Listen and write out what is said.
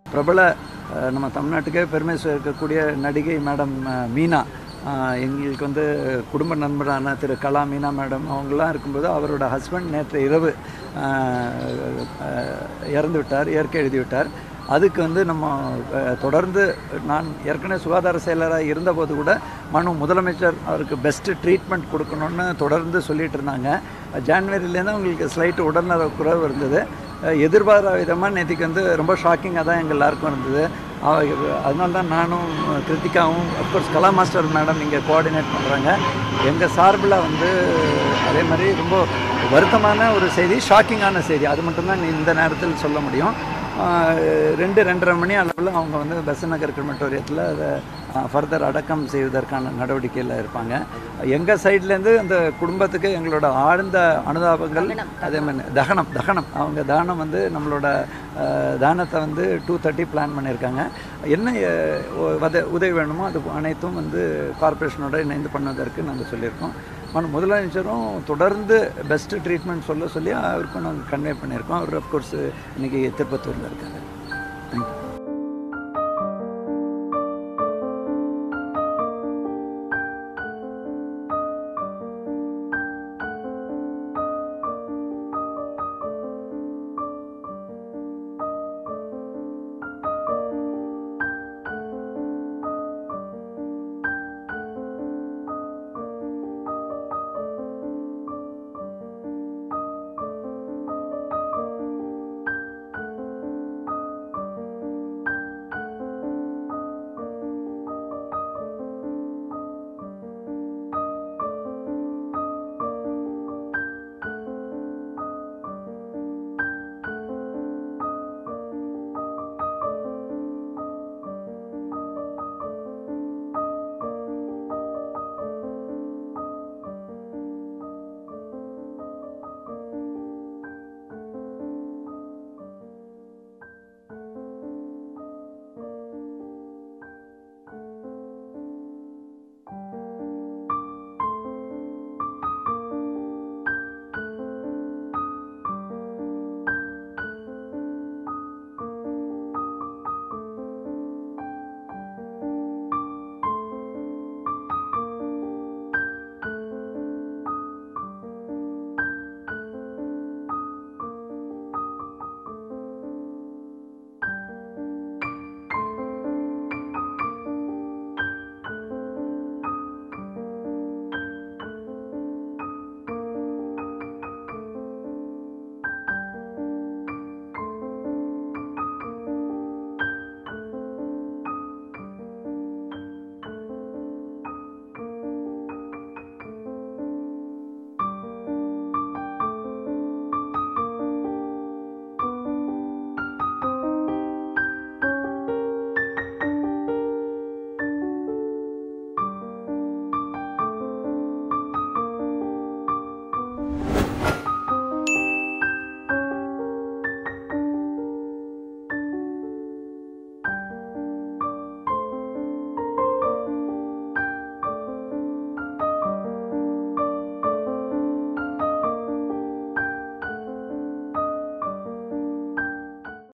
பிரபல அஹ், நம்ம தமிழ்நாட்டுக்கே பெருமை சேர்க்கக்கூடிய நடிகை மேடம் அஹ், மீனா அஹ், எங்களுக்கு வந்து குடும்ப நண்பரான திரு கலா மீனா மேடம் அவங்களாம் இருக்கும்போது அவரோட ஹஸ்பண்ட் நேற்று இரவு அஹ், அஹ், இறந்து விட்டார் இயற்கை எழுதி விட்டார் அதுக்கு வந்து நம்ம அஹ், தொடர்ந்து நான் ஏற்கனவே சுகாதார செயலராக இருந்தபோது கூட மனு முதலமைச்சர் அவருக்கு பெஸ்ட்டு ட்ரீட்மெண்ட் கொடுக்கணும்னு தொடர்ந்து சொல்லிட்டு இருந்தாங்க ஜான்வரிலேருந்து அவங்களுக்கு ஸ்லைட் உடல்நல குறைவு இருந்தது அஹ், எதிர்பாராத விதமாக நேற்றுக்கு வந்து ரொம்ப ஷாக்கிங்காக தான் எங்கள் எல்லாருக்கும் இருந்தது அவ- அதனால தான் நானும் கிருத்திகாவும் அஃப்கோர்ஸ் கலா மாஸ்டர் மேடம் இங்கே கோஆர்டினேட் பண்ணுறாங்க எங்கள் சார்பில் வந்து அதே மாதிரி ரொம்ப வருத்தமான ஒரு செய்தி ஷாக்கிங்கான செய்தி அது மட்டும்தான் இந்த நேரத்தில் சொல்ல முடியும் ஆஹ் ரெண்டு ரெண்டரை மணி அளவில் அவங்க வந்து பெசநகர் கிரிமட்டோரியத்தில் அதை ஃபர்தர் அடக்கம் செய்வதற்கான நடவடிக்கையில் இருப்பாங்க எங்கள் சைட்லேருந்து அந்த குடும்பத்துக்கு எங்களோட ஆழ்ந்த அனுதாபங்கள் அதே மாதிரி தகனம் தகனம் அவங்க தானம் வந்து நம்மளோட ஆஹ், தானத்தை வந்து டூ தேர்ட்டி பிளான் பண்ணியிருக்காங்க என்ன அஹ், உ- வத உதவி வேணுமோ அது அனைத்தும் வந்து கார்ப்பரேஷனோட இணைந்து பண்ணுவதற்கு நாங்கள் சொல்லியிருக்கோம் ஆனால் முதலமைச்சரும் தொடர்ந்து பெஸ்ட்டு ட்ரீட்மெண்ட் சொல்ல சொல்லி அவருக்கும் நாங்கள் கன்வே பண்ணியிருக்கோம் அவர் அஃப்கோர்ஸ் இன்றைக்கி திருப்பத்தூரில் இருக்காங்க தேங்க்யூ